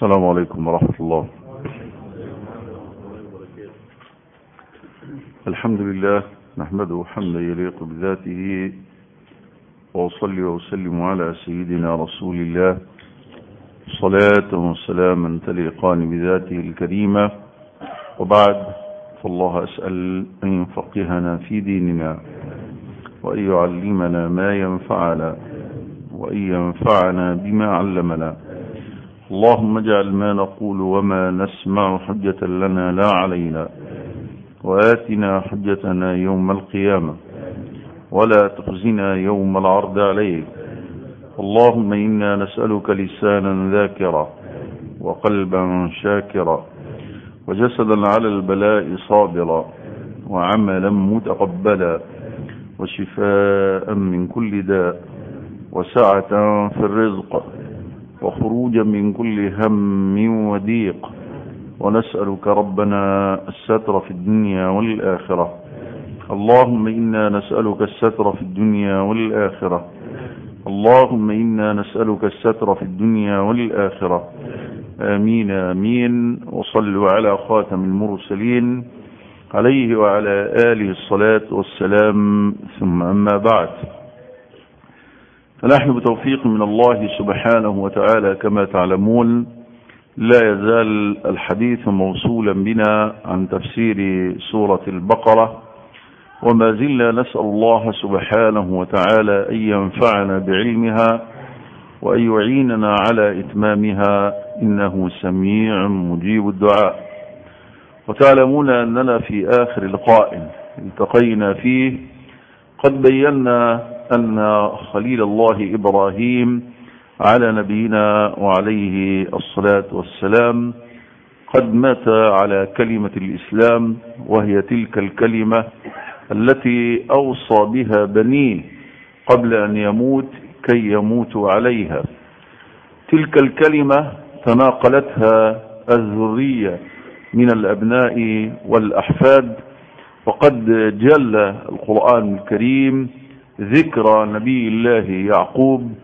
السلام عليكم ورحمة الله الحمد لله نحمده حمدا يليق بذاته وأصلي وأسلم على سيدنا رسول الله صلاة وسلاما تليقان بذاته الكريمة وبعد فالله أسأل أن يفقهنا في ديننا وأن يعلمنا ما ينفعنا وأن ينفعنا بما علمنا اللهم اجعل ما نقول وما نسمع حجة لنا لا علينا وآتنا حجتنا يوم القيامة ولا تخزنا يوم العرض عليك اللهم إنا نسألك لسانا ذاكرا وقلبا شاكرا وجسدا على البلاء صابرا وعملا متقبلا وشفاء من كل داء وسعة في الرزق وخروجا من كل هم وضيق ونسألك ربنا الستر في الدنيا والآخرة اللهم إنا نسألك الستر في الدنيا والآخرة اللهم إنا نسألك الستر في الدنيا والآخرة آمين آمين وصلوا على خاتم المرسلين عليه وعلى آله الصلاة والسلام ثم أما بعد فنحن بتوفيق من الله سبحانه وتعالى كما تعلمون لا يزال الحديث موصولا بنا عن تفسير سورة البقرة وما زلنا نسأل الله سبحانه وتعالى أن ينفعنا بعلمها وأن يعيننا على إتمامها إنه سميع مجيب الدعاء وتعلمون أننا في آخر لقاء التقينا فيه قد بينا أن خليل الله إبراهيم على نبينا وعليه الصلاة والسلام قد مات على كلمة الإسلام وهي تلك الكلمة التي أوصى بها بنيه قبل أن يموت كي يموتوا عليها تلك الكلمة تناقلتها الذرية من الأبناء والأحفاد وقد جل القرآن الكريم ذكرى نبي الله يعقوب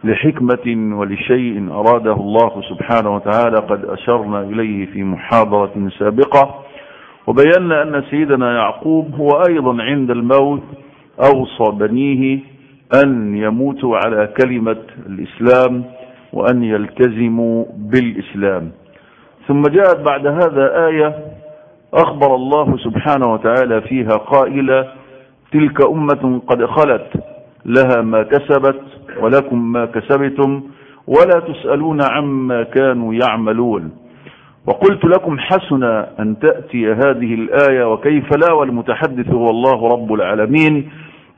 لحكمة ولشيء أراده الله سبحانه وتعالى قد أشرنا إليه في محاضرة سابقة وبينا أن سيدنا يعقوب هو أيضا عند الموت أوصى بنيه أن يموتوا على كلمة الإسلام وأن يلتزموا بالإسلام ثم جاءت بعد هذا آية أخبر الله سبحانه وتعالى فيها قائلة تلك أمة قد خلت لها ما كسبت ولكم ما كسبتم ولا تسألون عما كانوا يعملون وقلت لكم حسن أن تأتي هذه الآية وكيف لا والمتحدث هو الله رب العالمين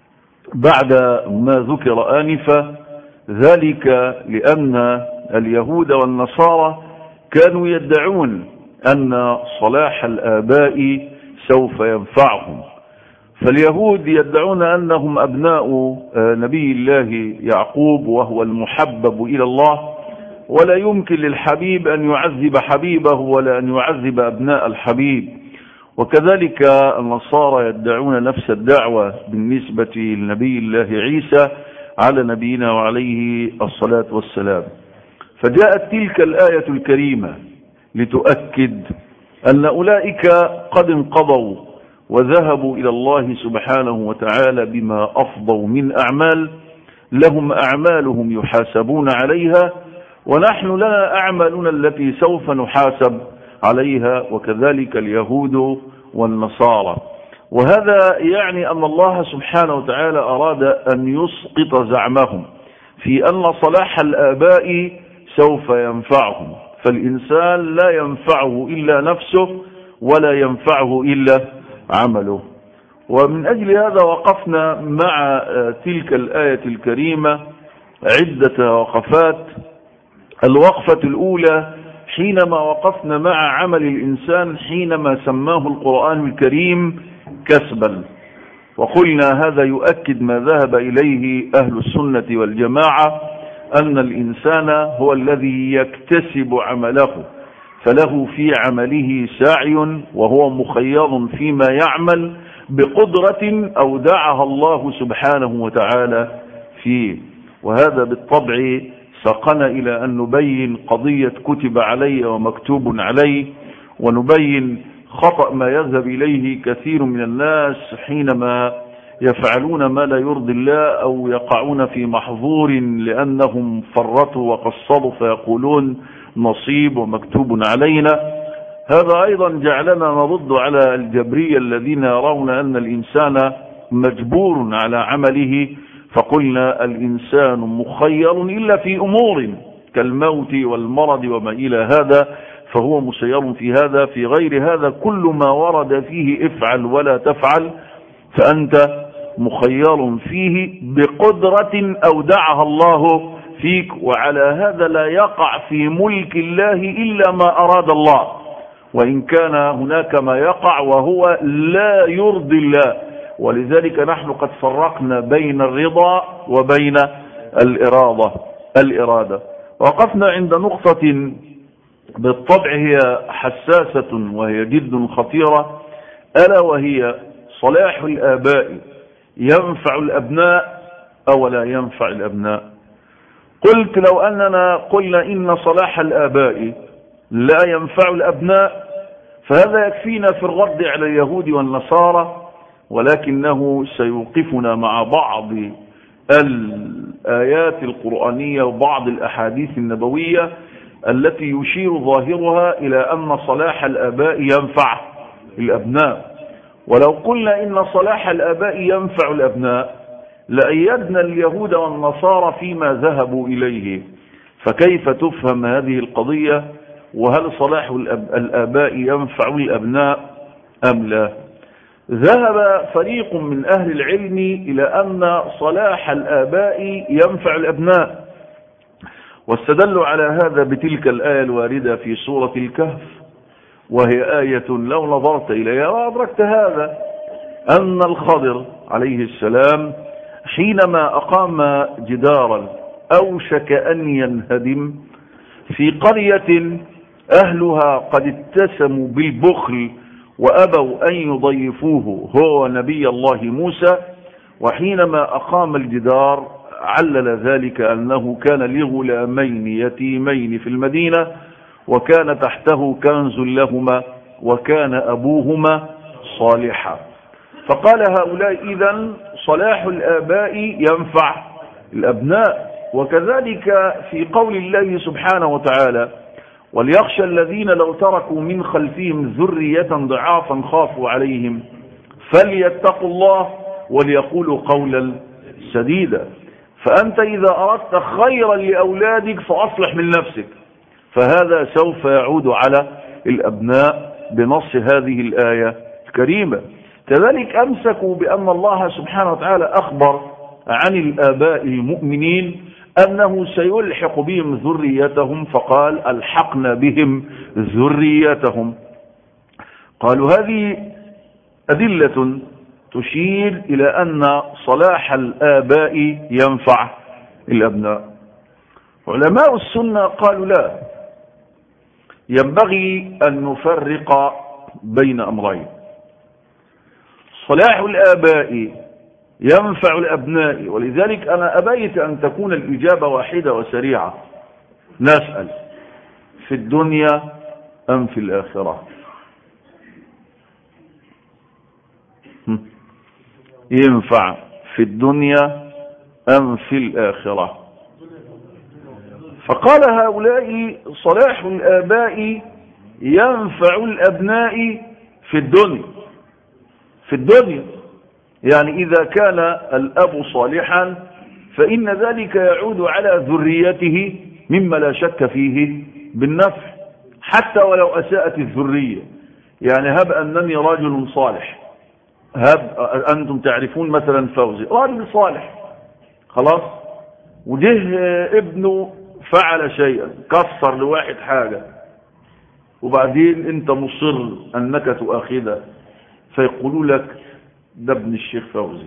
بعد ما ذكر آنفا ذلك لأن اليهود والنصارى كانوا يدعون أن صلاح الآباء سوف ينفعهم فاليهود يدعون أنهم أبناء نبي الله يعقوب وهو المحبب إلى الله ولا يمكن للحبيب أن يعذب حبيبه ولا أن يعذب أبناء الحبيب وكذلك النصارى يدعون نفس الدعوة بالنسبة لنبي الله عيسى على نبينا وعليه الصلاة والسلام فجاءت تلك الآية الكريمة لتؤكد أن أولئك قد انقضوا وذهبوا إلى الله سبحانه وتعالى بما أفضوا من أعمال لهم أعمالهم يحاسبون عليها ونحن لنا أعمالنا التي سوف نحاسب عليها وكذلك اليهود والنصارى وهذا يعني أن الله سبحانه وتعالى أراد أن يسقط زعمهم في أن صلاح الآباء سوف ينفعهم فالإنسان لا ينفعه إلا نفسه ولا ينفعه إلا عمله ومن أجل هذا وقفنا مع تلك الآية الكريمة عدة وقفات الوقفة الأولى حينما وقفنا مع عمل الإنسان حينما سماه القرآن الكريم كسبا وقلنا هذا يؤكد ما ذهب إليه أهل السنة والجماعة أن الإنسان هو الذي يكتسب عمله فله في عمله سعي وهو مخير فيما يعمل بقدرة أودعها الله سبحانه وتعالى فيه وهذا بالطبع ساقنا إلى أن نبين قضية كتب علي ومكتوب علي ونبين خطأ ما يذهب إليه كثير من الناس حينما يفعلون ما لا يرضي الله أو يقعون في محظور لأنهم فرطوا وقصروا فيقولون نصيب ومكتوب علينا هذا أيضا جعلنا نرد على الجبرية الذين يرون أن الإنسان مجبور على عمله فقلنا الإنسان مخير إلا في أمور كالموت والمرض وما إلى هذا فهو مسير في هذا في غير هذا كل ما ورد فيه افعل ولا تفعل فأنت مخير فيه بقدرة أودعها الله فيك وعلى هذا لا يقع في ملك الله إلا ما أراد الله وإن كان هناك ما يقع وهو لا يرضي الله ولذلك نحن قد فرقنا بين الرضا وبين الإرادة الإرادة وقفنا عند نقطة بالطبع هي حساسة وهي جد خطيرة ألا وهي صلاح الآباء ينفع الأبناء أو لا ينفع الأبناء قلت لو أننا قلنا إن صلاح الآباء لا ينفع الأبناء فهذا يكفينا في الرد على اليهود والنصارى ولكنه سيوقفنا مع بعض الآيات القرآنية وبعض الأحاديث النبوية التي يشير ظاهرها إلى أن صلاح الآباء ينفع الأبناء ولو قلنا إن صلاح الآباء ينفع الأبناء لأيدنا اليهود والنصارى فيما ذهبوا إليه فكيف تفهم هذه القضية وهل صلاح الآباء ينفع الأبناء أم لا ذهب فريق من أهل العلم إلى أن صلاح الآباء ينفع الأبناء واستدلوا على هذا بتلك الآية الواردة في سورة الكهف وهي آية لو نظرت إليها وأدركت هذا أن الخضر عليه السلام حينما أقام جدارا أوشك أن ينهدم في قرية أهلها قد اتسموا بالبخل وأبوا أن يضيفوه هو نبي الله موسى وحينما أقام الجدار علل ذلك أنه كان لغلامين يتيمين في المدينة وكان تحته كنز لهما وكان أبوهما صالحا فقال هؤلاء إذا صلاح الآباء ينفع الأبناء وكذلك في قول الله سبحانه وتعالى وليخشى الذين لو تركوا من خلفهم ذرية ضعافا خافوا عليهم فليتقوا الله وليقولوا قولا سديدا فأنت إذا أردت خيرا لأولادك فأصلح من نفسك فهذا سوف يعود على الأبناء بنص هذه الآية الكريمة كذلك أمسكوا بأن الله سبحانه وتعالى أخبر عن الآباء المؤمنين أنه سيلحق بهم ذريتهم فقال ألحقنا بهم ذريتهم قالوا هذه أدلة تشير إلى أن صلاح الآباء ينفع الأبناء علماء السنة قالوا لا ينبغي أن نفرق بين أمرين صلاح الآباء ينفع الأبناء ولذلك أنا أبيت أن تكون الإجابة واحدة وسريعة نسأل في الدنيا أم في الآخرة ينفع في الدنيا أم في الآخرة فقال هؤلاء صلاح الآباء ينفع الأبناء في الدنيا في الدنيا يعني إذا كان الأب صالحا فإن ذلك يعود على ذريته مما لا شك فيه بالنفع حتى ولو أساءت الذرية يعني هب أنني رجل صالح هب أنتم تعرفون مثلا فوزي رجل صالح خلاص وجه ابنه فعل شيئا كسر لواحد حاجة وبعدين انت مصر انك تؤاخذه فيقولوا لك ده ابن الشيخ فوزي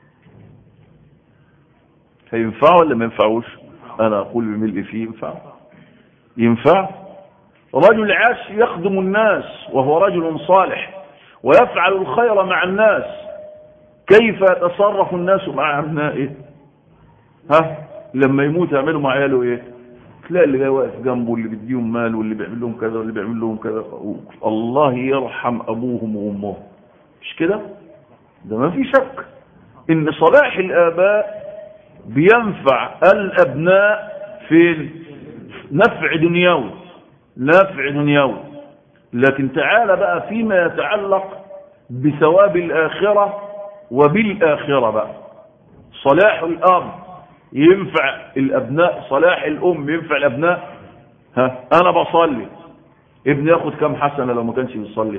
هينفع ولا ما ينفعوش انا اقول بملء فيه ينفع ينفع رجل عاش يخدم الناس وهو رجل صالح ويفعل الخير مع الناس كيف يتصرف الناس مع ابنائه ها لما يموت يعملوا مع عياله ايه تلاقي اللي جاي واقف جنبه واللي بيديهم مال واللي بيعمل لهم كذا واللي بيعمل لهم كذا الله يرحم ابوهم وامهم مش كده ده ما في شك ان صلاح الاباء بينفع الابناء في نفع دنيوي نفع دنيوي لكن تعالى بقى فيما يتعلق بثواب الآخرة وبالآخرة بقى صلاح الأب ينفع الأبناء صلاح الأم ينفع الأبناء ها أنا بصلي ابني ياخد كم حسنة لو ما كانش بيصلي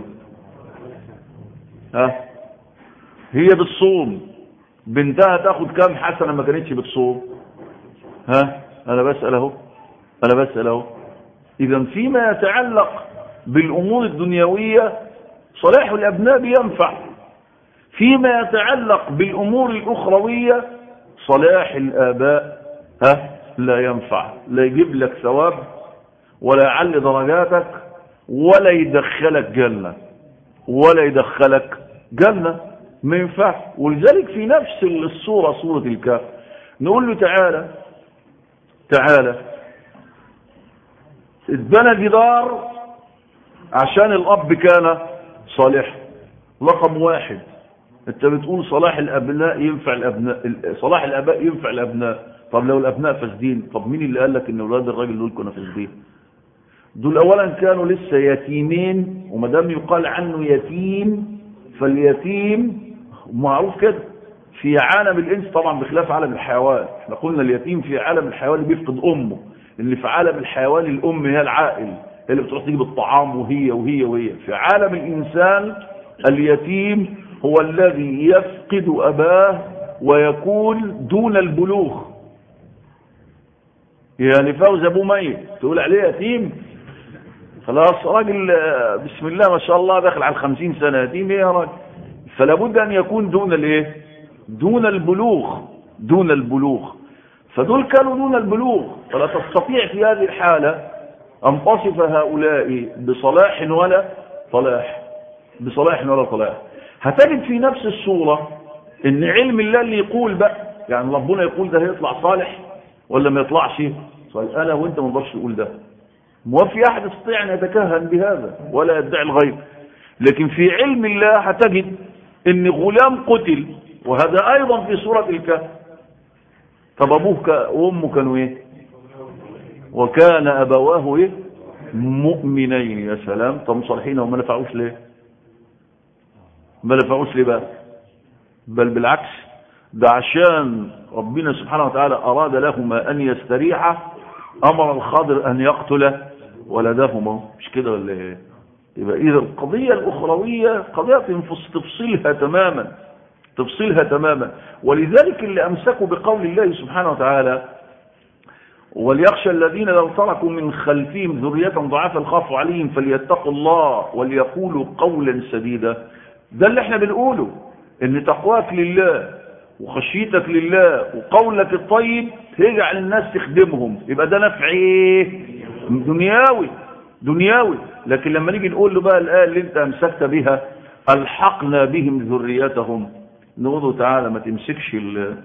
ها هي بتصوم بنتها تاخد كم حسنة ما كانتش بتصوم ها أنا بسأل اهو أنا بسأل اهو إذا فيما يتعلق بالأمور الدنيوية صلاح الأبناء بينفع فيما يتعلق بالأمور الأخروية صلاح الآباء ها لا ينفع لا يجيب لك ثواب ولا يعلي درجاتك ولا يدخلك جنة ولا يدخلك جنة ما ينفع ولذلك في نفس الصورة صورة الكهف نقول له تعالى تعالى اتبنى جدار عشان الأب كان صالح رقم واحد انت بتقول صلاح الأبناء ينفع الأبناء صلاح الأباء ينفع الأبناء طب لو الأبناء فاسدين طب مين اللي قال لك ان أولاد الراجل دول كانوا فاسدين دول أولا كانوا لسه يتيمين وما دام يقال عنه يتيم فاليتيم معروف كده في عالم الإنس طبعا بخلاف عالم الحيوان احنا قلنا اليتيم في عالم الحيوان اللي بيفقد أمه اللي في عالم الحيوان الأم هي العائل هي اللي بتروح تجيب الطعام وهي وهي وهي في عالم الإنسان اليتيم هو الذي يفقد أباه ويكون دون البلوغ يعني فوز أبوه ميت تقول عليه يتيم خلاص راجل بسم الله ما شاء الله داخل على الخمسين سنة يتيم ايه يا راجل فلا بد أن يكون دون الايه دون البلوغ دون البلوغ فدول كانوا دون البلوغ فلا تستطيع في هذه الحالة أن تصف هؤلاء بصلاح ولا صلاح بصلاح ولا صلاح هتجد في نفس الصورة ان علم الله اللي يقول بقى يعني ربنا يقول ده هيطلع صالح ولا ما يطلعش صالح انا وانت ما نقدرش نقول ده ما في احد يستطيع ان يتكهن بهذا ولا يدعي الغيب لكن في علم الله هتجد ان غلام قتل وهذا ايضا في سورة الكهف طب ابوه وامه كانوا ايه وكان ابواه ايه مؤمنين يا سلام طب مصالحين وما نفعوش ليه ما نفعوش ليه بقى بل بالعكس ده عشان ربنا سبحانه وتعالى اراد لهما ان يستريحا امر الخضر ان يقتل ولدهما مش كده ولا ايه يبقى اذا القضيه الاخرويه قضيه تفصيلها تماما تفصيلها تماما ولذلك اللي امسكوا بقول الله سبحانه وتعالى وليخشى الذين لو تركوا من خلفهم ذرية ضعافا خافوا عليهم فليتقوا الله وليقولوا قولا سديدا ده اللي احنا بنقوله ان تقواك لله وخشيتك لله وقولك الطيب تجعل الناس تخدمهم يبقى ده نفع ايه دنياوي دنياوي لكن لما نيجي نقول له بقى الآية اللي انت امسكت بها الحقنا بهم ذريتهم نقول له تعالى ما تمسكش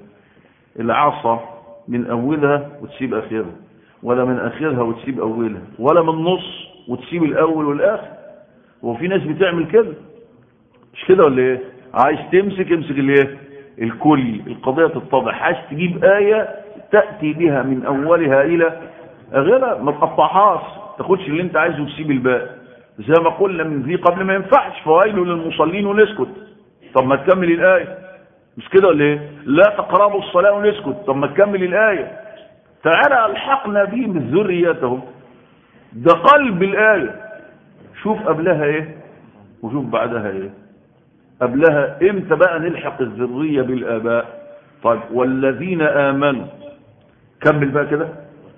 العصا من أولها وتسيب آخرها ولا من آخرها وتسيب أولها ولا من نص وتسيب الأول والآخر وفي ناس بتعمل كده مش كده ولا ايه عايز تمسك امسك الايه الكل القضية تتضح عايز تجيب آية تأتي بها من أولها إلى آخرها ما تقطعهاش تاخدش اللي انت عايزه وتسيب الباقي زي ما قلنا من ذي قبل ما ينفعش فويل للمصلين ونسكت طب ما تكمل الآية مش كده ولا ايه لا تقربوا الصلاة ونسكت طب ما تكمل الآية تعالى ألحقنا بهم ذريتهم ده قلب الآية شوف قبلها ايه وشوف بعدها ايه قبلها امتى بقى نلحق الذرية بالآباء طيب والذين آمنوا كمل بقى كده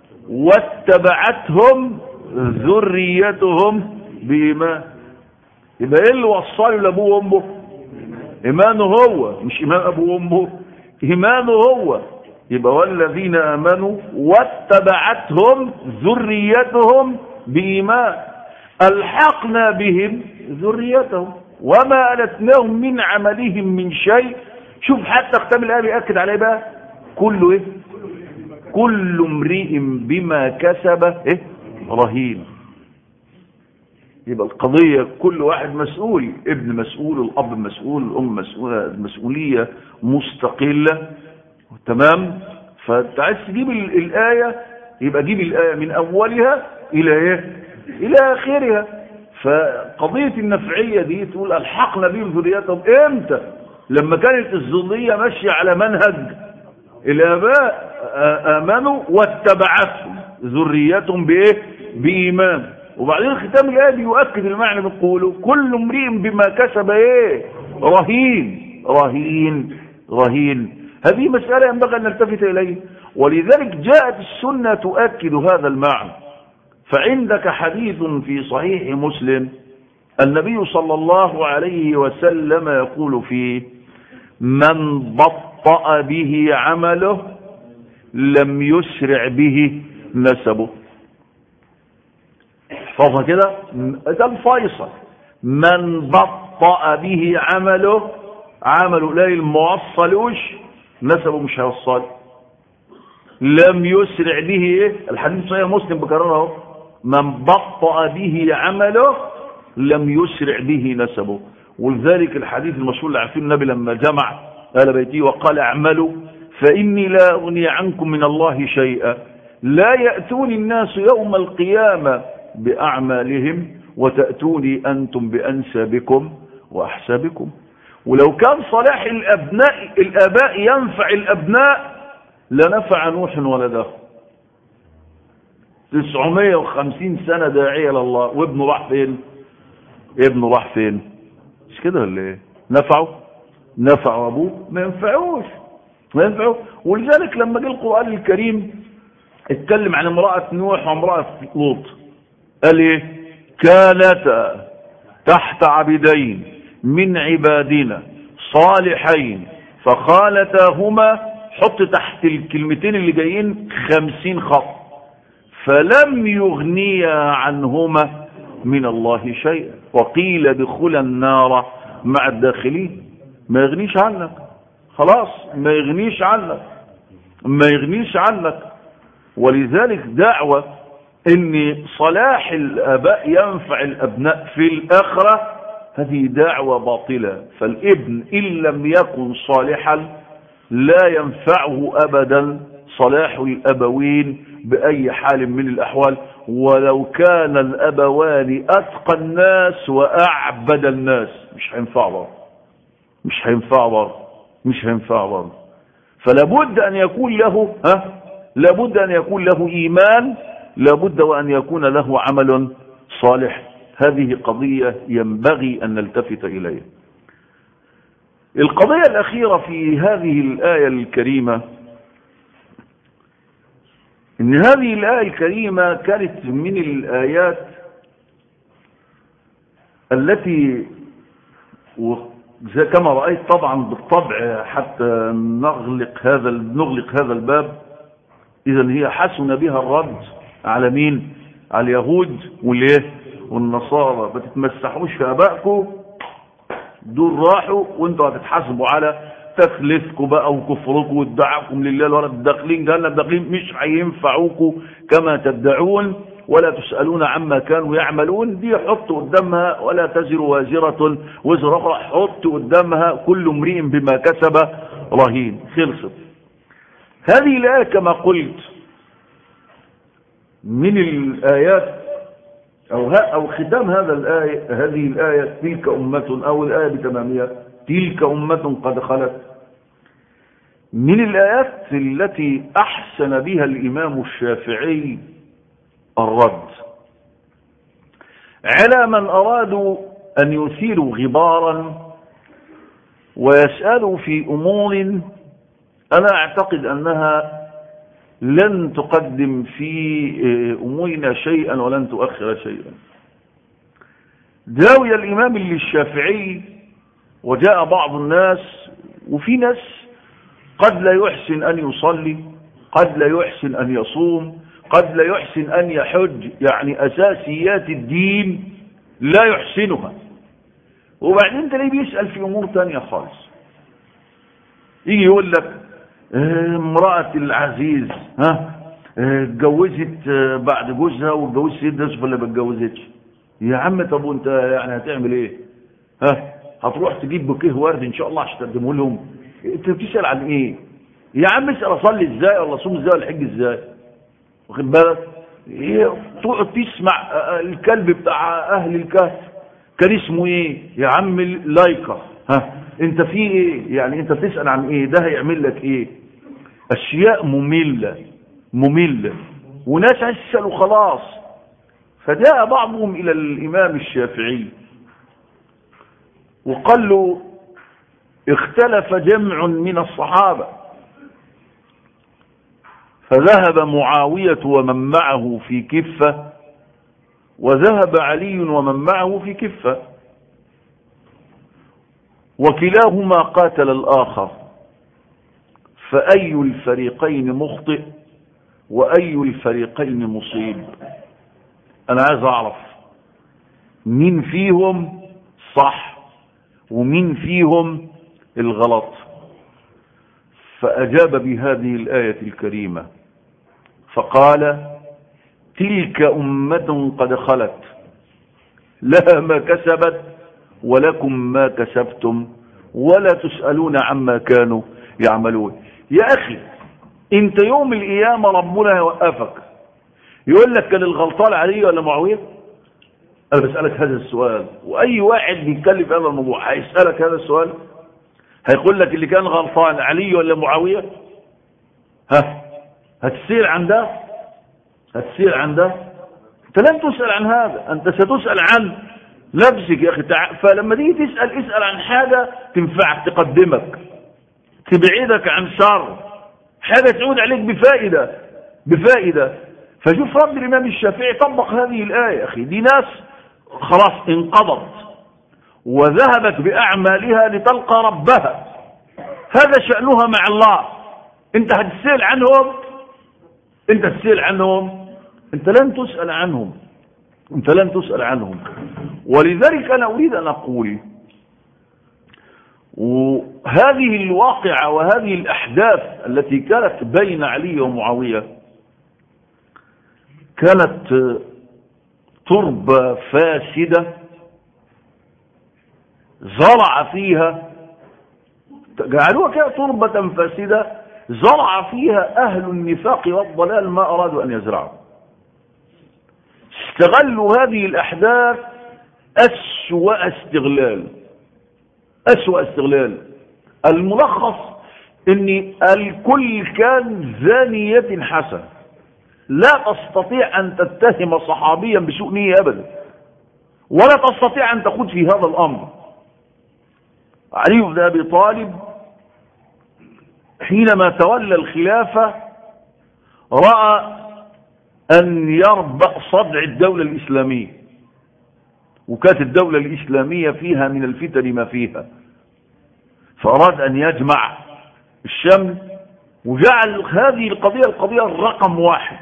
واتبعتهم ذريتهم بإيمان يبقى ايه اللي وصلوا لابوه وامه ايمانه هو مش ايمان ابوه وامه ايمانه هو يبقى والذين امنوا واتبعتهم ذريتهم بايمان الحقنا بهم ذريتهم وما ألتناهم من عملهم من شيء شوف حتى ختام الآية بيأكد عليه بقى كله ايه كل امرئ بما كسب إيه؟ رهين يبقى القضية كل واحد مسؤول ابن مسؤول الأب مسؤول الأم مسؤولة مسؤولية مستقلة تمام فانت عايز تجيب ال- الآية يبقى جيب الآية من أولها إلى إيه إلى آخرها فقضية النفعية دي تقول ألحقنا بهم ذريتهم إمتى لما كانت الذرية ماشية على منهج الآباء آ- آمنوا واتبعتهم ذريتهم بإيه بإيمان وبعدين ختام الآية بيؤكد المعنى اللي بنقوله كل امرئ بما كسب إيه رهين رهين رهين هذه مسألة ينبغي أن نلتفت إليها ولذلك جاءت السنة تؤكد هذا المعنى فعندك حديث في صحيح مسلم النبي صلى الله عليه وسلم يقول فيه من بطأ به عمله لم يسرع به نسبه احفظها كده ده الفيصل من بطأ به عمله عمله لا الموصلوش نسبه مش هيوصل لم يسرع به ايه الحديث صحيح مسلم بكرره من بطأ به عمله لم يسرع به نسبه ولذلك الحديث المشهور اللي عارفين النبي لما جمع آل بيته وقال اعملوا فإني لا أغني عنكم من الله شيئا لا يأتوني الناس يوم القيامة بأعمالهم وتأتوني أنتم بأنسابكم وأحسابكم ولو كان صلاح الأبناء الآباء ينفع الأبناء لنفع نوح ولده 950 سنة داعية لله وابنه راح فين ابنه راح فين مش كده ولا ايه نفعه نفعه ابوه ما ينفعوش ما ينفعوش ولذلك لما جه القرآن الكريم اتكلم عن امرأة نوح وامرأة لوط قال ايه كانتا تحت عبدين من عبادنا صالحين فخالتاهما حط تحت الكلمتين اللي جايين خمسين خط فلم يغنيا عنهما من الله شيئا وقيل ادخل النار مع الداخلين ما يغنيش عنك خلاص ما يغنيش عنك ما يغنيش عنك ولذلك دعوة ان صلاح الاباء ينفع الابناء في الاخرة هذه دعوة باطلة فالابن ان لم يكن صالحا لا ينفعه ابدا صلاح الابوين باي حال من الاحوال ولو كان الابوان اتقى الناس واعبد الناس مش هينفع برضه مش هينفع برضه مش هينفع برضه فلا بد ان يكون له ها لابد ان يكون له ايمان لابد وان يكون له عمل صالح هذه قضية ينبغي ان نلتفت اليها القضية الاخيرة في هذه الاية الكريمة ان هذه الايه الكريمه كانت من الايات التي كما رايت طبعا بالطبع حتى نغلق هذا نغلق هذا الباب اذا هي حسن بها الرد على مين على اليهود والايه والنصارى ما تتمسحوش في ابائكم دول راحوا وانتوا هتتحاسبوا على تخلفكم بقى وكفركم وادعاكم لله الولد داخلين جهنم داخلين مش هينفعوكم كما تدعون ولا تسألون عما كانوا يعملون دي حط قدامها ولا تزر وازرة وزر أخرى حط قدامها كل امرئ بما كسب رهين خلصت هذه الآية كما قلت من الآيات أو, أو ختام هذا الآية هذه الآية تلك أمة أو الآية بتمامها تلك أمة قد خلت من الآيات التي أحسن بها الإمام الشافعي الرد على من أرادوا أن يثيروا غبارا ويسألوا في أمور أنا أعتقد أنها لن تقدم في أمورنا شيئا ولن تؤخر شيئا داوي الإمام للشافعي وجاء بعض الناس وفي ناس قد لا يحسن أن يصلي قد لا يحسن أن يصوم قد لا يحسن أن يحج يعني أساسيات الدين لا يحسنها وبعدين تلاقيه بيسأل في أمور تانية خالص يجي يقول لك آه، امرأة العزيز ها آه، اتجوزت آه، بعد جوزها واتجوزت سيدنا يوسف ولا ما اتجوزتش يا عم طب وانت يعني هتعمل ايه ها هتروح تجيب بوكيه ورد ان شاء الله عشان تقدمه لهم انت بتسال عن ايه يا عم اسال اصلي ازاي ولا اصوم ازاي ولا احج ازاي واخد بالك ايه تقعد تسمع الكلب بتاع اهل الكهف كان اسمه ايه يا عم لايكا ها انت في ايه يعني انت بتسال عن ايه ده هيعمل لك ايه اشياء ممله ممله وناس عايز تسال خلاص فجاء بعضهم الى الامام الشافعي وقال له اختلف جمع من الصحابه فذهب معاوية ومن معه في كفة وذهب علي ومن معه في كفة وكلاهما قاتل الآخر فأي الفريقين مخطئ وأي الفريقين مصيب أنا عايز أعرف مين فيهم صح ومين فيهم الغلط فأجاب بهذه الآية الكريمة فقال تلك أمة قد خلت لها ما كسبت ولكم ما كسبتم ولا تسألون عما كانوا يعملون يا أخي انت يوم القيامة ربنا يوقفك يقول لك كان الغلطان علي ولا معاوية أنا بسألك هذا السؤال وأي واحد بيتكلم في هذا الموضوع هيسألك هذا السؤال هيقول لك اللي كان غلطان علي ولا معاوية ها هتسير عن ده هتسير عن ده انت لن تسأل عن هذا انت ستسأل عن نفسك يا اخي تع... فلما تيجي تسأل اسأل عن حاجة تنفعك تقدمك تبعدك عن شر حاجة تعود عليك بفائدة بفائدة فشوف رب الإمام الشافعي طبق هذه الآية أخي دي ناس خلاص انقضت وذهبت بأعمالها لتلقى ربها هذا شأنها مع الله انت هتسأل عنهم انت تسأل عنهم انت لن تسأل عنهم انت لن تسأل عنهم ولذلك انا اريد ان اقول وهذه الواقعة وهذه الاحداث التي كانت بين علي ومعاوية كانت تربة فاسدة زرع فيها جعلوها كده تربة فاسدة زرع فيها أهل النفاق والضلال ما أرادوا أن يزرعوا استغلوا هذه الأحداث أسوأ استغلال أسوأ استغلال الملخص ان الكل كان زانية حسن لا تستطيع أن تتهم صحابيا بسوء نية أبدا ولا تستطيع أن تخوض في هذا الأمر علي بن أبي طالب حينما تولى الخلافة رأى أن يربأ صدع الدولة الإسلامية وكانت الدولة الإسلامية فيها من الفتن ما فيها فأراد أن يجمع الشمل وجعل هذه القضية القضية الرقم واحد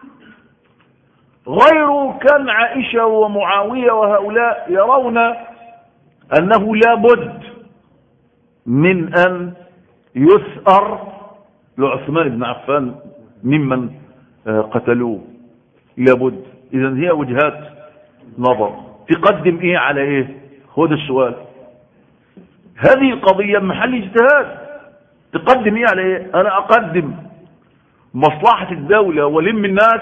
غيره كان عائشة ومعاوية وهؤلاء يرون أنه لا بد من أن يثأر لعثمان بن عفان ممن قتلوه لابد إذا هي وجهات نظر تقدم إيه على إيه هو ده السؤال هذه القضية محل اجتهاد تقدم إيه على إيه أنا أقدم مصلحة الدولة ولم الناس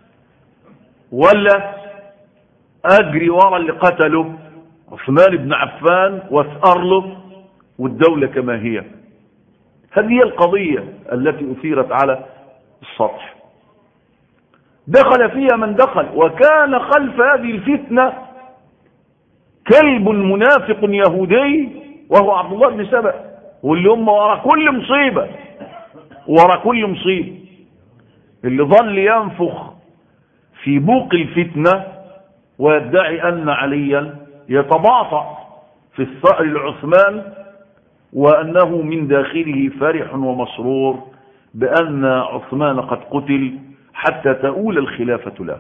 ولا أجري ورا اللي قتله عثمان بن عفان واسأر له والدولة كما هي هذه هي القضية التي أثيرت على السطح دخل فيها من دخل وكان خلف هذه الفتنة كلب منافق يهودي وهو عبد الله بن سبأ واللي هم ورا كل مصيبة ورا كل مصيبة اللي ظل ينفخ في بوق الفتنة ويدعي أن عليا يتباطأ في الثأر العثمان وأنه من داخله فرح ومسرور بأن عثمان قد قتل حتى تؤول الخلافة له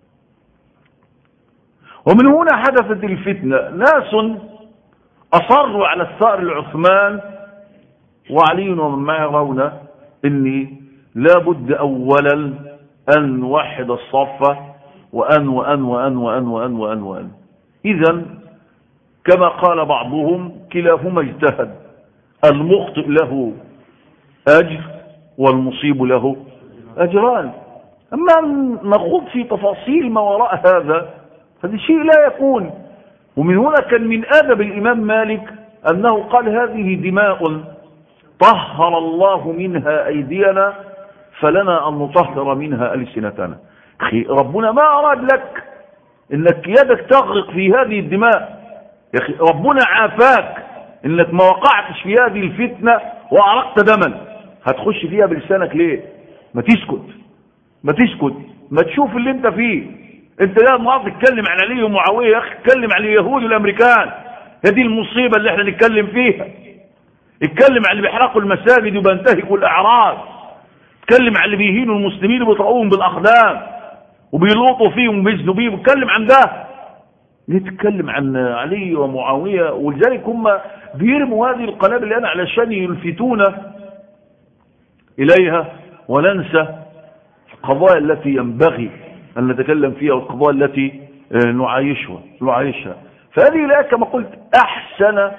ومن هنا حدثت الفتنة ناس أصروا على الثأر العثمان وعلي ومن معه يرون اني لابد اولا ان نوحد الصف وان وان وان وان وان وان وان اذا كما قال بعضهم كلاهما اجتهد المخطئ له اجر والمصيب له اجران اما نخوض في تفاصيل ما وراء هذا هذا شيء لا يكون ومن هنا كان من ادب الامام مالك انه قال هذه دماء طهر الله منها أيدينا فلنا أن نطهر منها ألسنتنا أخي ربنا ما أراد لك إنك يدك تغرق في هذه الدماء يا أخي ربنا عافاك إنك ما وقعتش في هذه الفتنة وأرقت دما هتخش فيها بلسانك ليه ما تسكت ما تسكت ما تشوف اللي انت فيه انت لا ما تتكلم عن علي ومعاويه يا اخي اتكلم عن اليهود والامريكان هذه المصيبه اللي احنا نتكلم فيها اتكلم عن اللي بيحرقوا المساجد وبينتهكوا الاعراض اتكلم عن اللي بيهينوا المسلمين وبيطرقوهم بالاقدام وبيلوطوا فيهم وبيزنوا بيهم اتكلم عن ده نتكلم عن علي ومعاويه ولذلك هم بيرموا هذه القنابل الان علشان يلفتونا اليها وننسى القضايا التي ينبغي ان نتكلم فيها والقضايا التي نعايشها نعايشها فهذه الايه كما قلت احسن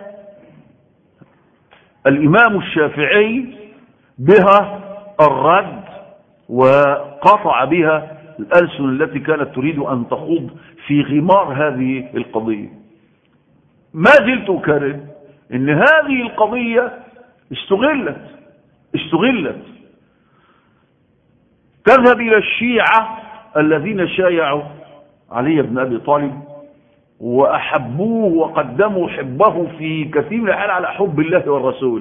الإمام الشافعي بها الرد وقطع بها الألسن التي كانت تريد أن تخوض في غمار هذه القضية ما زلت أكرر أن هذه القضية استغلت استغلت تذهب إلى الشيعة الذين شايعوا علي بن أبي طالب وأحبوه وقدموا حبه في كثير من الحال على حب الله والرسول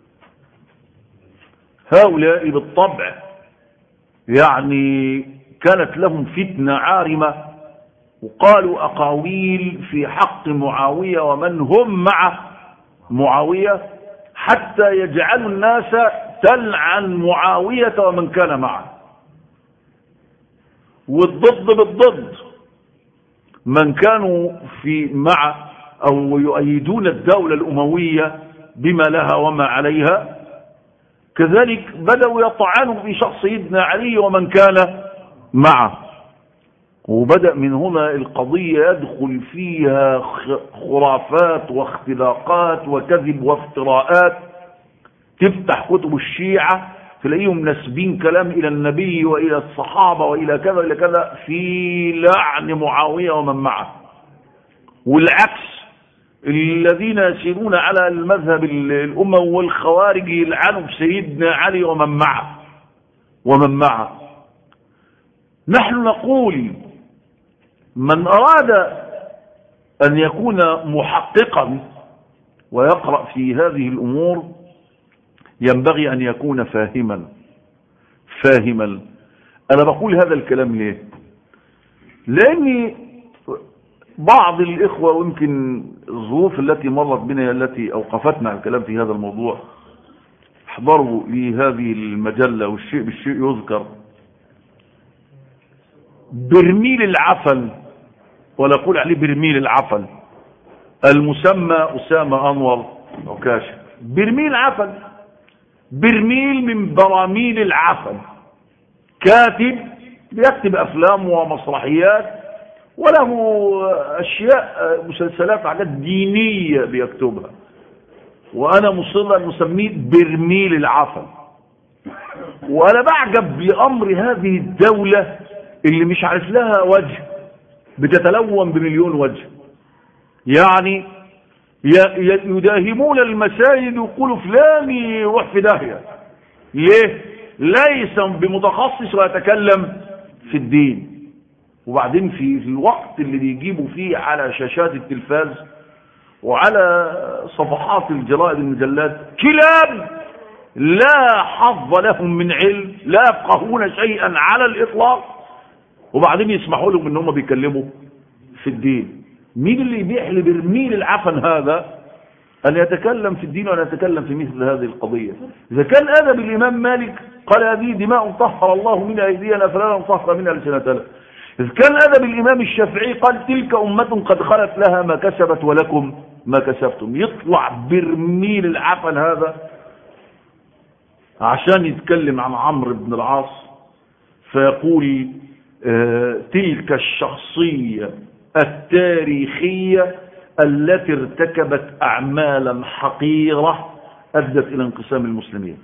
هؤلاء بالطبع يعني كانت لهم فتنة عارمة وقالوا أقاويل في حق معاوية ومن هم مع معاوية حتى يجعلوا الناس تلعن معاوية ومن كان معه والضد بالضد من كانوا في مع أو يؤيدون الدولة الأموية بما لها وما عليها كذلك بدأوا يطعنوا في شخص سيدنا علي ومن كان معه وبدأ من هنا القضية يدخل فيها خرافات واختلاقات وكذب وافتراءات تفتح كتب الشيعة تلاقيهم نسبين كلام إلى النبي وإلى الصحابة وإلى كذا إلى كذا في لعن معاوية ومن معه والعكس الذين يسيرون على المذهب الأمة والخوارج يلعنوا بسيدنا علي ومن معه ومن معه نحن نقول من أراد أن يكون محققا ويقرأ في هذه الأمور ينبغي أن يكون فاهما فاهما أنا بقول هذا الكلام ليه لأني بعض الإخوة ويمكن الظروف التي مرت بنا التي أوقفتنا على الكلام في هذا الموضوع احضروا لهذه المجلة والشيء بالشيء يذكر برميل العفن ولا أقول عليه برميل العفن المسمى أسامة أنور عكاشة برميل عفن برميل من براميل العفن كاتب بيكتب افلام ومسرحيات وله اشياء مسلسلات حاجات دينيه بيكتبها وانا مصر ان اسميه برميل العفن وانا بعجب بامر هذه الدوله اللي مش عارف لها وجه بتتلون بمليون وجه يعني يداهمون المساجد ويقولوا فلان يروح في داهيه ليه ليس بمتخصص ويتكلم في الدين وبعدين في الوقت اللي بيجيبوا فيه على شاشات التلفاز وعلى صفحات الجرائد المجلات كلاب لا حظ لهم من علم لا يفقهون شيئا على الاطلاق وبعدين يسمحوا لهم ان هم بيكلموا في الدين مين اللي يبيح لبرميل العفن هذا أن يتكلم في الدين وأن يتكلم في مثل هذه القضية إذا كان أدب الإمام مالك قال هذه دماء طهر الله من أيدينا فلا نطهر منها لسنتنا إذا كان أدب الإمام الشافعي قال تلك أمة قد خلت لها ما كسبت ولكم ما كسبتم يطلع برميل العفن هذا عشان يتكلم عن عمرو بن العاص فيقول آه تلك الشخصية التاريخية التي ارتكبت أعمالا حقيرة أدت إلى انقسام المسلمين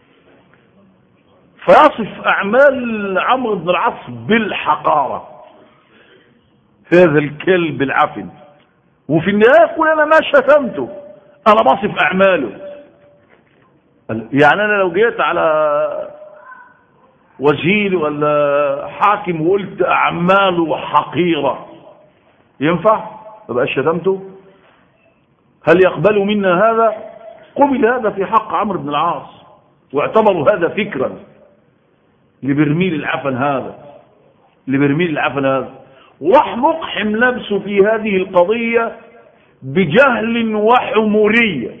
فيصف أعمال عمرو بن العاص بالحقارة هذا الكلب العفن وفي النهاية يقول أنا ما شتمته أنا بصف أعماله يعني أنا لو جيت على وزير ولا حاكم وقلت أعماله حقيرة ينفع؟ ما شتمته؟ هل يقبل منا هذا؟ قبل هذا في حق عمرو بن العاص واعتبروا هذا فكرا لبرميل العفن هذا لبرميل العفن هذا وراح مقحم نفسه في هذه القضية بجهل وحمورية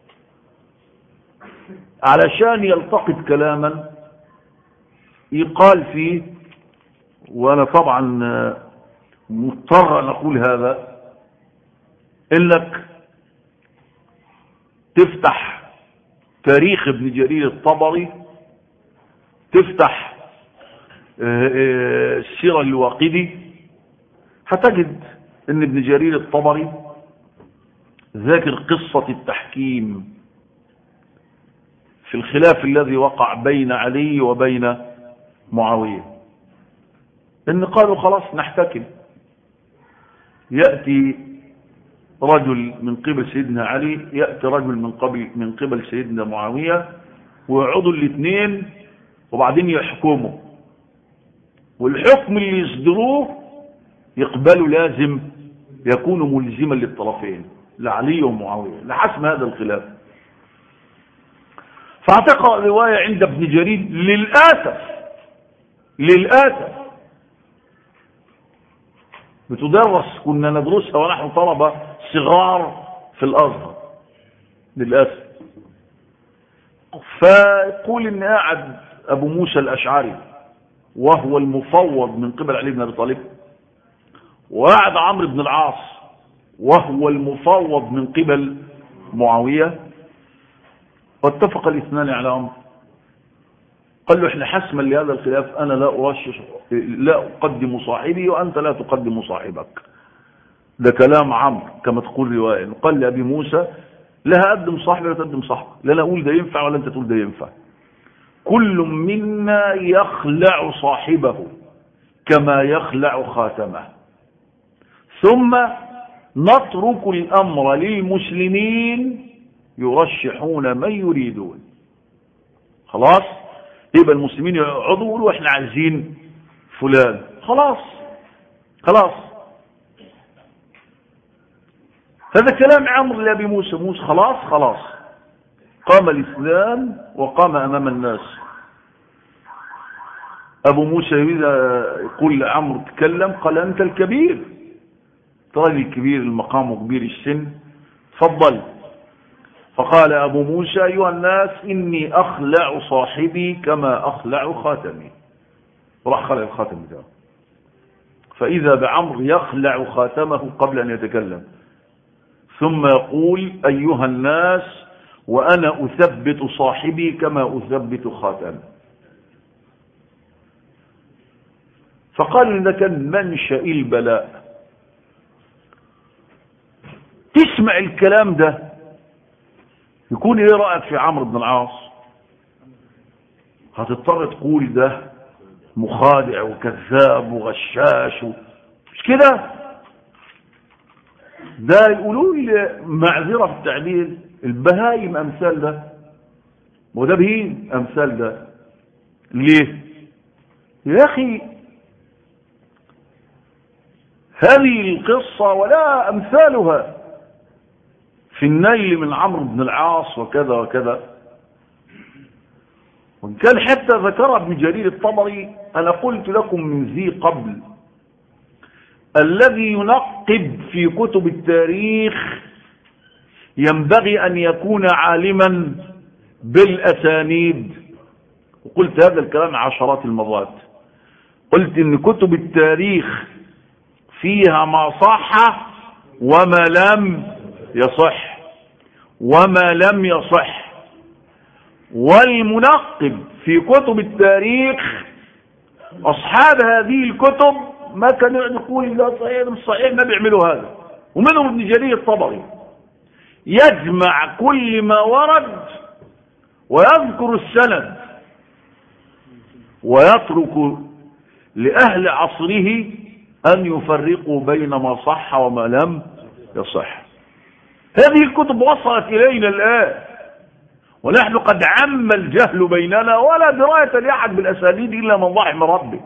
علشان يلتقط كلاما يقال فيه وانا طبعا مضطر ان اقول هذا انك تفتح تاريخ ابن جرير الطبري تفتح السيرة الواقدي هتجد ان ابن جرير الطبري ذاكر قصة التحكيم في الخلاف الذي وقع بين علي وبين معاوية ان قالوا خلاص نحتكم يأتي رجل من قبل سيدنا علي يأتي رجل من قبل من قبل سيدنا معاوية ويقعدوا الاثنين وبعدين يحكموا والحكم اللي يصدروه يقبلوا لازم يكون ملزما للطرفين لعلي ومعاوية لحسم هذا الخلاف فاعتقى رواية عند ابن جرير للأسف للأسف بتدرس كنا ندرسها ونحن طلبة صغار في الأزهر للأسف فيقول ان قاعد ابو موسى الاشعري وهو المفوض من قبل علي بن ابي طالب وقعد عمرو بن العاص وهو المفوض من قبل معاوية واتفق الاثنان على امر قال له احنا حسما لهذا الخلاف انا لا ارشش لا اقدم صاحبي وانت لا تقدم صاحبك ده كلام عمرو كما تقول روايه قال لابي موسى لا هقدم صاحبي ولا تقدم صاحبك لا انا اقول ده ينفع ولا انت تقول ده ينفع كل منا يخلع صاحبه كما يخلع خاتمه ثم نترك الأمر للمسلمين يرشحون من يريدون خلاص يبقى المسلمين يقعدوا يقولوا احنا عايزين فلان خلاص خلاص هذا كلام عمرو لابي موسى موسى خلاص خلاص قام الإسلام وقام أمام الناس أبو موسى يريد يقول لعمرو تكلم قال أنت الكبير راجل كبير المقام وكبير السن تفضل فقال أبو موسى أيها الناس إني أخلع صاحبي كما أخلع خاتمي وراح خلع الخاتم بتاعه فإذا بعمر يخلع خاتمه قبل أن يتكلم ثم يقول أيها الناس وأنا أثبت صاحبي كما أثبت خاتمي فقال إن كان منشأ البلاء تسمع الكلام ده يكون ايه رأيك في عمرو بن العاص هتضطر تقول ده مخادع وكذاب وغشاش و... مش كده ده يقولوا لي معذرة في التعبير البهايم امثال ده وده بهيم امثال ده ليه يا اخي هذه القصة ولا امثالها في النيل من عمرو بن العاص وكذا وكذا وإن كان حتى ذكر ابن جرير الطبري أنا قلت لكم من ذي قبل الذي ينقب في كتب التاريخ ينبغي أن يكون عالما بالأسانيد وقلت هذا الكلام عشرات المرات قلت إن كتب التاريخ فيها ما صح وما لم يصح وما لم يصح والمنقب في كتب التاريخ أصحاب هذه الكتب ما كانوا يقول لا صحيح مش صحيح ما بيعملوا هذا ومنهم ابن جرير الطبري يجمع كل ما ورد ويذكر السند ويترك لأهل عصره أن يفرقوا بين ما صح وما لم يصح هذه الكتب وصلت إلينا الآن ونحن قد عم الجهل بيننا ولا دراية لأحد بالأساليب إلا من رحم ربه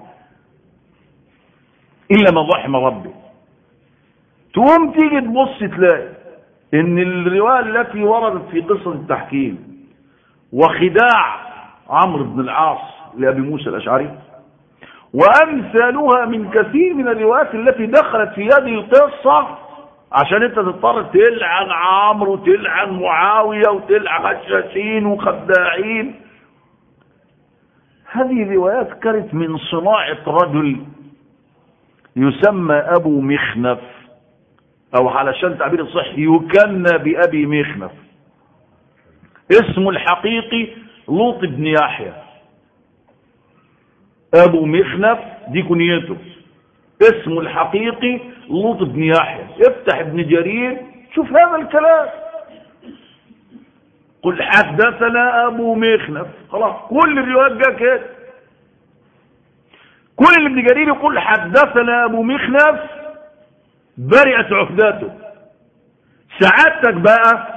إلا من رحم ربه تقوم تيجي تبص تلاقي إن الرواية التي وردت في قصة التحكيم وخداع عمرو بن العاص لأبي موسى الأشعري وأمثالها من كثير من الروايات التي دخلت في هذه القصة عشان انت تضطر تلعن عمرو وتلعن معاوية وتلعن غشاشين وخداعين هذه الروايات كانت من صناعة رجل يسمى أبو مخنف أو علشان تعبير صحي يكنى بأبي مخنف اسمه الحقيقي لوط بن يحيى أبو مخنف دي كنيته اسمه الحقيقي لوط بن يحيى افتح ابن جرير شوف هذا الكلام قل حدثنا ابو مخنف خلاص كل الروايات جاء كده كل اللي ابن جرير يقول حدثنا ابو مخنف برئت عهدته سعادتك بقى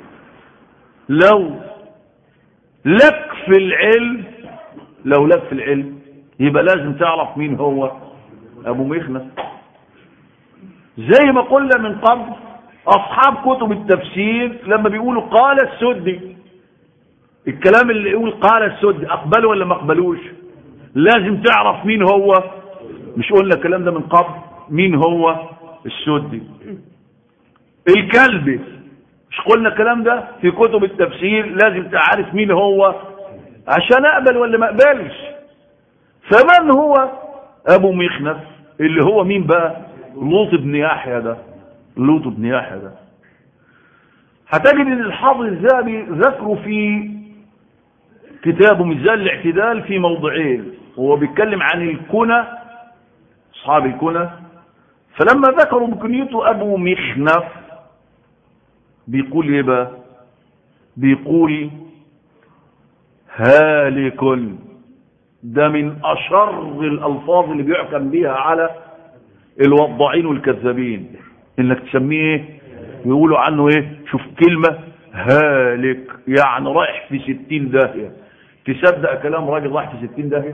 لو لك في العلم لو لك في العلم يبقى لازم تعرف مين هو ابو مخنف زي ما قلنا من قبل اصحاب كتب التفسير لما بيقولوا قال السدي الكلام اللي يقول قال السدي اقبله ولا ما اقبلوش لازم تعرف مين هو مش قلنا الكلام ده من قبل مين هو السدي الكلبي مش قلنا الكلام ده في كتب التفسير لازم تعرف مين هو عشان اقبل ولا ما اقبلش فمن هو ابو مخنف اللي هو مين بقى لوط بن يحيى ده لوط بن يحيى ده هتجد ان الحافظ الذهبي ذكره في كتابه ميزان الاعتدال في موضعين هو بيتكلم عن الكنى اصحاب الكنى فلما ذكروا بكنيته ابو مخنف بيقول ايه بقى بيقول هالك ده من اشر الالفاظ اللي بيحكم بيها على الوضاعين والكذابين انك تسميه ايه يقولوا عنه ايه شوف كلمة هالك يعني رايح في ستين داهية تصدق كلام راجل رايح في ستين داهية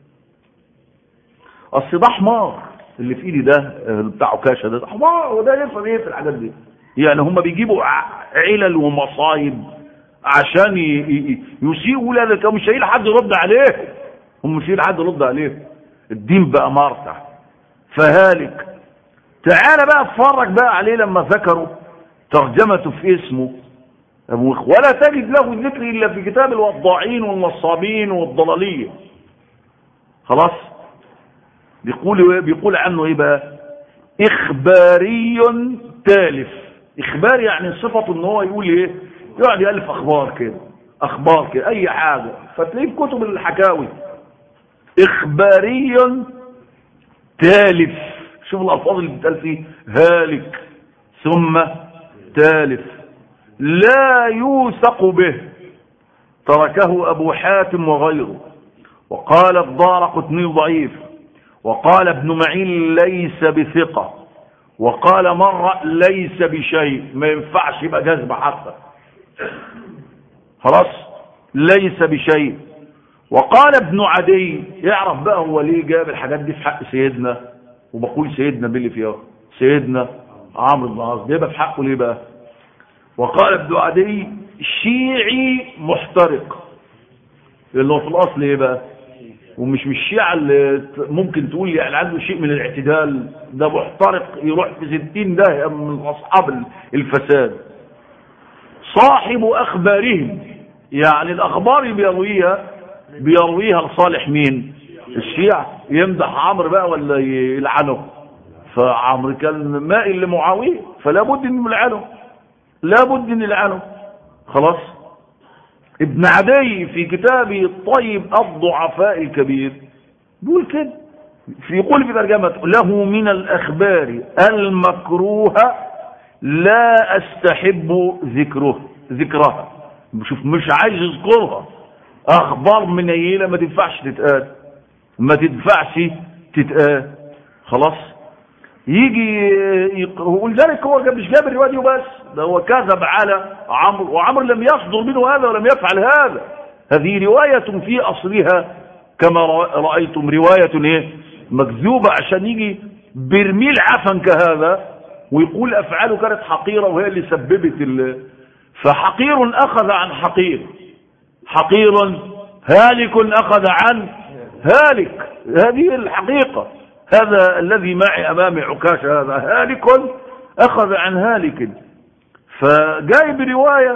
اصل ده حمار اللي في ايدي ده بتاع عكاشه ده حمار وده يفهم ايه في الحاجات دي يعني هم بيجيبوا علل ومصايب عشان يسيئوا لا ده مش هيلاقي حد يرد عليه هم مش هيلاقي حد يرد عليه الدين بقى مرتع فهالك تعال بقى اتفرج بقى عليه لما ذكروا ترجمته في اسمه أبو ولا تجد له الذكر إلا في كتاب الوضاعين والنصابين والضلالية خلاص بيقول بيقول عنه ايه بقى اخباري تالف اخبار يعني صفته ان هو يقول ايه يقعد يالف اخبار كده اخبار كده اي حاجه فتلاقيه في كتب الحكاوي اخباري تالف شوف الألفاظ اللي بتقال فيه هالك ثم تالف لا يوثق به تركه أبو حاتم وغيره وقال الدار قطني ضعيف وقال ابن معين ليس بثقة وقال مرة ليس بشيء ما ينفعش يبقى جذب حتى خلاص ليس بشيء وقال ابن عدي يعرف بقى هو ليه جاب الحاجات دي في حق سيدنا وبقول سيدنا باللي فيها سيدنا عمرو بن العاص جايبها في حقه ليه بقى وقال ابن عدي شيعي محترق اللي هو في الاصل ايه بقى ومش مش الشيعة اللي ممكن تقول يعني عنده شيء من الاعتدال ده محترق يروح في ستين ده من اصحاب الفساد صاحب اخبارهم يعني الاخبار اللي بيرويها بيرويها لصالح مين الشيعة يمدح عمرو بقى ولا يلعنه فعمرو كان مائل لمعاوية فلا بد ان يلعنه لا بد ان يلعنه خلاص ابن عدي في كتابه الطيب الضعفاء الكبير بيقول كده في يقول في ترجمة له من الأخبار المكروهة لا أستحب ذكره ذكرها شوف مش عايز يذكرها أخبار منيلة ما تنفعش تتقال ما تنفعش تتقال خلاص يجي ولذلك هو مش جاب الروايه دي وبس ده هو كذب على عمرو وعمرو لم يصدر منه هذا ولم يفعل هذا هذه روايه في اصلها كما رايتم روايه ايه مكذوبه عشان يجي برميل عفن كهذا ويقول افعاله كانت حقيره وهي اللي سببت ال... فحقير اخذ عن حقير حقير هالك اخذ عن هالك هذه الحقيقه هذا الذي معي أمامي عكاشة هذا هالك أخذ عن هالك فجاي برواية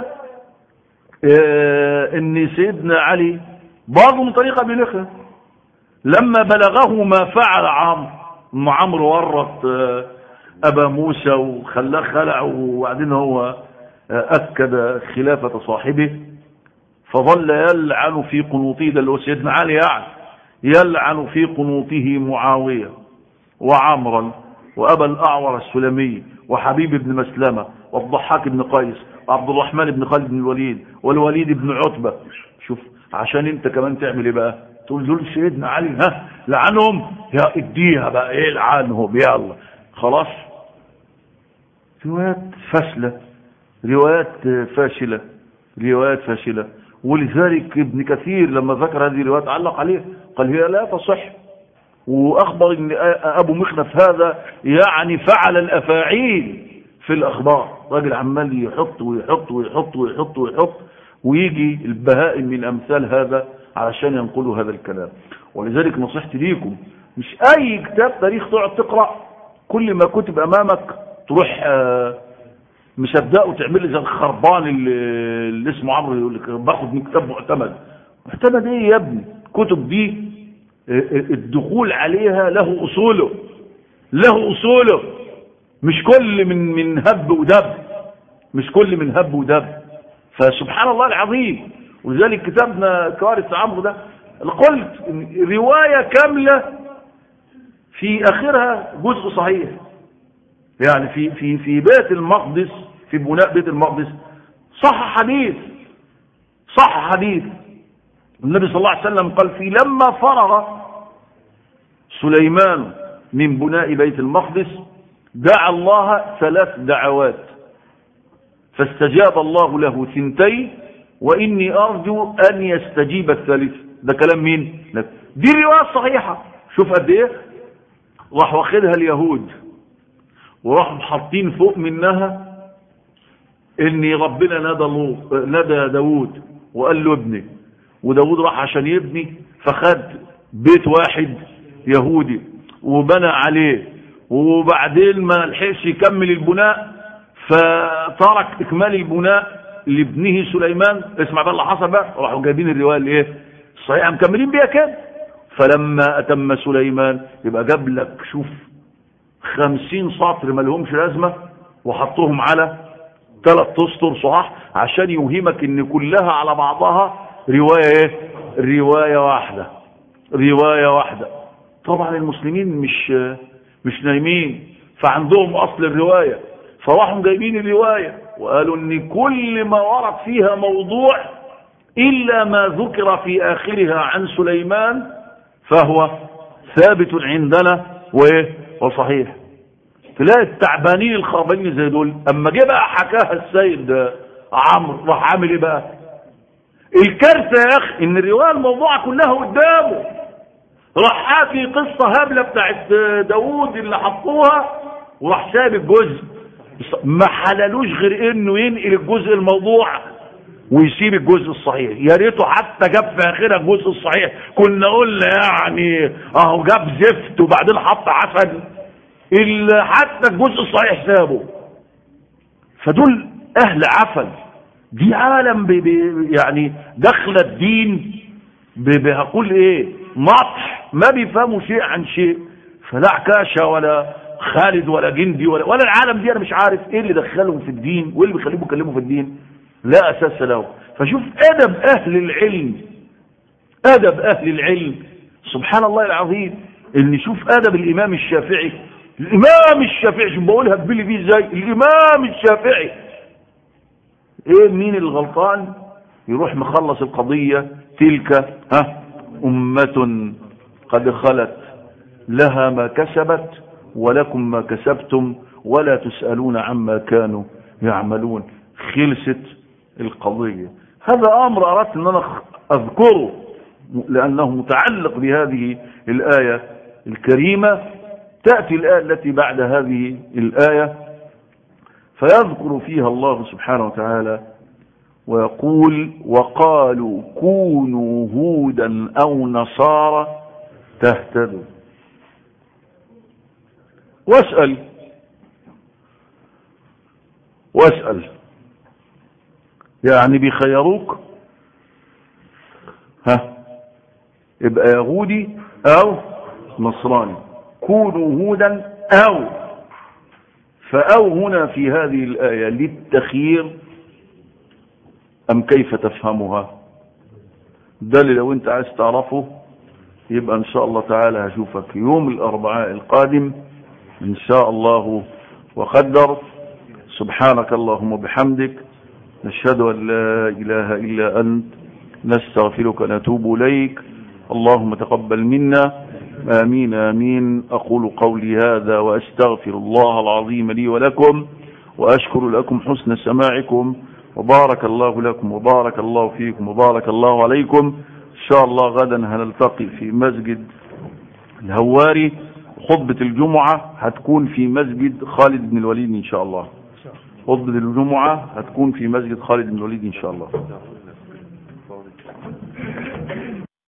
اه ان سيدنا علي برضه من طريقة بنخة لما بلغه ما فعل عمرو ام عمرو ورط اه ابا موسى وخلاه خلع وبعدين هو اه اكد خلافة صاحبه فظل يلعن في قنوطه ده اللي هو سيدنا علي يعني يلعن في قنوطه معاوية وعمرا وأبا الأعور السلمي وحبيب بن مسلمة والضحاك بن قيس وعبد الرحمن بن خالد بن الوليد والوليد بن عتبة شوف عشان انت كمان تعمل ايه بقى تقول دول سيدنا علي ها لعنهم يا اديها بقى ايه لعنهم يلا خلاص روايات فاشلة روايات فاشلة روايات فاشلة ولذلك ابن كثير لما ذكر هذه الروايات علق عليه قال هي لا تصح واخبر ان ابو مخنف هذا يعني فعل الافاعيل في الاخبار راجل عمال يحط ويحط ويحط ويحط ويحط ويجي البهائم من امثال هذا علشان ينقلوا هذا الكلام ولذلك نصيحتي ليكم مش اي كتاب تاريخ تقعد تقرا كل ما كتب امامك تروح مصدقه وتعمل لي زي الخربان اللي, اللي اسمه عمرو يقول لك باخد من كتاب معتمد معتمد ايه يا ابني كتب دي الدخول عليها له اصوله له اصوله مش كل من من هب ودب مش كل من هب ودب فسبحان الله العظيم ولذلك كتابنا كوارث عمرو ده قلت رواية كاملة في اخرها جزء صحيح يعني في في في بيت المقدس في بناء بيت المقدس صح حديث صح حديث النبي صلى الله عليه وسلم قال في لما فرغ سليمان من بناء بيت المقدس دعا الله ثلاث دعوات فاستجاب الله له ثنتين وإني أرجو أن يستجيب الثالث ده كلام مين دي رواية صحيحة شوف قد ايه راح واخدها اليهود وراحوا حاطين فوق منها ان ربنا نادى نادى داوود وقال له ابني وداود راح عشان يبني فخد بيت واحد يهودي وبنى عليه وبعدين ما لحقش يكمل البناء فترك اكمال البناء لابنه سليمان اسمع بقى اللي حصل بقى راحوا جايبين الروايه اللي ايه الصحيحه مكملين بيها كده فلما اتم سليمان يبقى جاب لك شوف خمسين سطر ما لهمش لازمه وحطوهم على ثلاث اسطر صح عشان يوهمك ان كلها على بعضها رواية ايه رواية واحدة رواية واحدة طبعا المسلمين مش مش نايمين فعندهم اصل الرواية فراحوا جايبين الرواية وقالوا ان كل ما ورد فيها موضوع الا ما ذكر في اخرها عن سليمان فهو ثابت عندنا وايه وصحيح تلاقي التعبانين الخربانين زي دول اما جه بقى حكاها السيد عمرو راح عامل ايه بقى الكارثه يا اخي ان الروايه الموضوعه كلها قدامه راح حاكي قصه هبله بتاعت داوود اللي حطوها وراح ساب الجزء ما حللوش غير انه ينقل الجزء الموضوع ويسيب الجزء الصحيح يا ريته حتى جاب في اخرها الجزء الصحيح كنا قلنا يعني اهو جاب زفت وبعدين حط عسل اللي حتى الجزء الصحيح سابه فدول اهل عفن دي عالم بي بي يعني دخل الدين هقول ايه مطح ما بيفهموا شيء عن شيء فلا عكاشة ولا خالد ولا جندي ولا ولا العالم دي انا مش عارف ايه اللي دخلهم في الدين وايه اللي بيخليهم يتكلموا في الدين لا اساس له فشوف أدب أهل العلم أدب أهل العلم سبحان الله العظيم إن نشوف أدب الإمام الشافعي الإمام الشافعي شو بقولها ببلي بيه ازاي الإمام الشافعي إيه مين الغلطان يروح مخلص القضية تلك ها أمة قد خلت لها ما كسبت ولكم ما كسبتم ولا تسألون عما كانوا يعملون خلصت القضية هذا أمر أردت أن أنا أذكره لأنه متعلق بهذه الآية الكريمة تأتي الآية التي بعد هذه الآية فيذكر فيها الله سبحانه وتعالى ويقول وقالوا كونوا هودا أو نصارى تهتدوا واسأل واسأل يعني بيخيروك ها يبقى يهودي او نصراني كونوا هودا او فأو هنا في هذه الآية للتخيير أم كيف تفهمها ده اللي لو انت عايز تعرفه يبقى ان شاء الله تعالى هشوفك يوم الاربعاء القادم ان شاء الله وقدر سبحانك اللهم وبحمدك نشهد ان لا اله الا انت نستغفرك ونتوب اليك اللهم تقبل منا امين امين اقول قولي هذا واستغفر الله العظيم لي ولكم واشكر لكم حسن سماعكم وبارك الله لكم وبارك الله فيكم وبارك الله عليكم ان شاء الله غدا هنلتقي في مسجد الهواري خطبة الجمعة هتكون في مسجد خالد بن الوليد ان شاء الله خطبة الجمعة هتكون في مسجد خالد بن الوليد ان شاء الله